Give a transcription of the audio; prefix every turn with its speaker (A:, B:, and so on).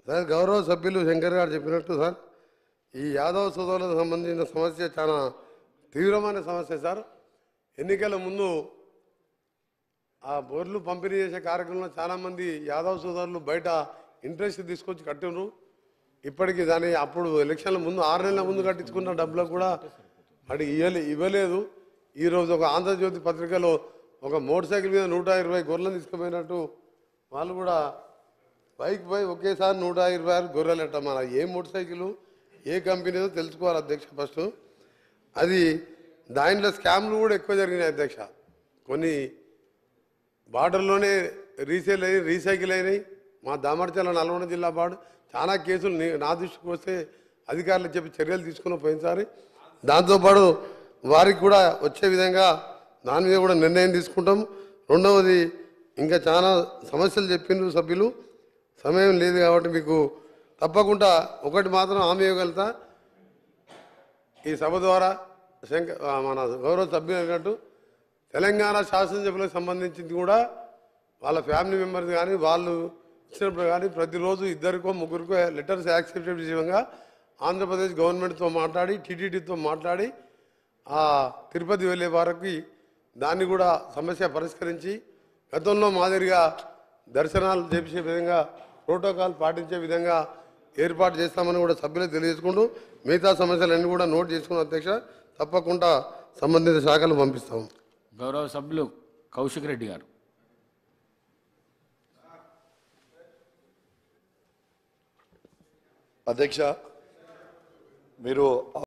A: sir గౌరవ సభ్యులు శంకర్ గారు చెప్పినట్టు సార్ ఈ యాదవ సోదరులకు సంబంధించిన సమస్య చాలా తీవ్రమైన సమస్య సార్ ఎన్నికల ముందు ఆ బోర్లు పంపిణీ చేసే కార్యక్రమంలో చాలామంది యాదవ్ సోదరులు బయట ఇంట్రెస్ట్ తీసుకొచ్చి కట్టిండ్రు ఇప్పటికి దాని అప్పుడు ఎలక్షన్ల ముందు ఆరు నెలల ముందు కట్టించుకున్న డబ్బులకు కూడా అడిగి ఇవ్వలే ఇవ్వలేదు ఈరోజు ఒక ఆంధ్రజ్యోతి పత్రికలో ఒక మోటార్ సైకిల్ మీద నూట ఇరవై గొర్రెలను తీసుకుపోయినట్టు వాళ్ళు కూడా బైక్ పోయి ఒకేసారి నూట ఇరవై ఆరు గొర్రెలట మన ఏ మోటార్ సైకిల్ ఏ కంపెనీదో తెలుసుకోవాలి అధ్యక్ష ఫస్ట్ అది దానిలో స్కామ్లు కూడా ఎక్కువ జరిగినాయి అధ్యక్ష కొన్ని బార్డర్లోనే రీసేల్ అయ్యి రీసైకిల్ అయినాయి మా దామర్చల నల్గొండ జిల్లా బార్డు చాలా కేసులు నీ- నా దృష్టికి వస్తే అధికారులు చెప్పి చర్యలు తీసుకుని పోయినసారి దాంతోపాటు వారికి కూడా వచ్చే విధంగా దాని మీద కూడా నిర్ణయం తీసుకుంటాం రెండవది ఇంకా చాలా సమస్యలు చెప్పిండ్రు సభ్యులు సమయం లేదు కాబట్టి మీకు తప్పకుండా ఒకటి మాత్రం హామీ ఇవ్వగలుగుతా ఈ సభ ద్వారా శంక ఆ, మన గౌరవ సభ్యులు అన్నట్టు తెలంగాణ శాసనసభ్యులకు సంబంధించింది కూడా వాళ్ళ ఫ్యామిలీ మెంబర్స్ కానీ వాళ్ళు ఇచ్చినప్పుడు కానీ ప్రతిరోజు ఇద్దరికో ముగ్గురికో లెటర్స్ యాక్సెప్టెడ్ విషయంగా ఆంధ్రప్రదేశ్ గవర్నమెంట్తో మాట్లాడి టీటీడీతో మాట్లాడి ఆ తిరుపతి వెళ్ళే వారికి దాన్ని కూడా సమస్య పరిష్కరించి గతంలో మాదిరిగా దర్శనాలు చేసే విధంగా ప్రోటోకాల్ పాటించే విధంగా ఏర్పాటు చేస్తామని కూడా సభ్యులకు తెలియజేసుకుంటూ మిగతా సమస్యలన్నీ కూడా నోట్ చేసుకున్న అధ్యక్ష తప్పకుండా సంబంధిత శాఖలు పంపిస్తాము
B: గౌరవ సభ్యులు కౌశిక్ రెడ్డి గారు
C: అధ్యక్ష మీరు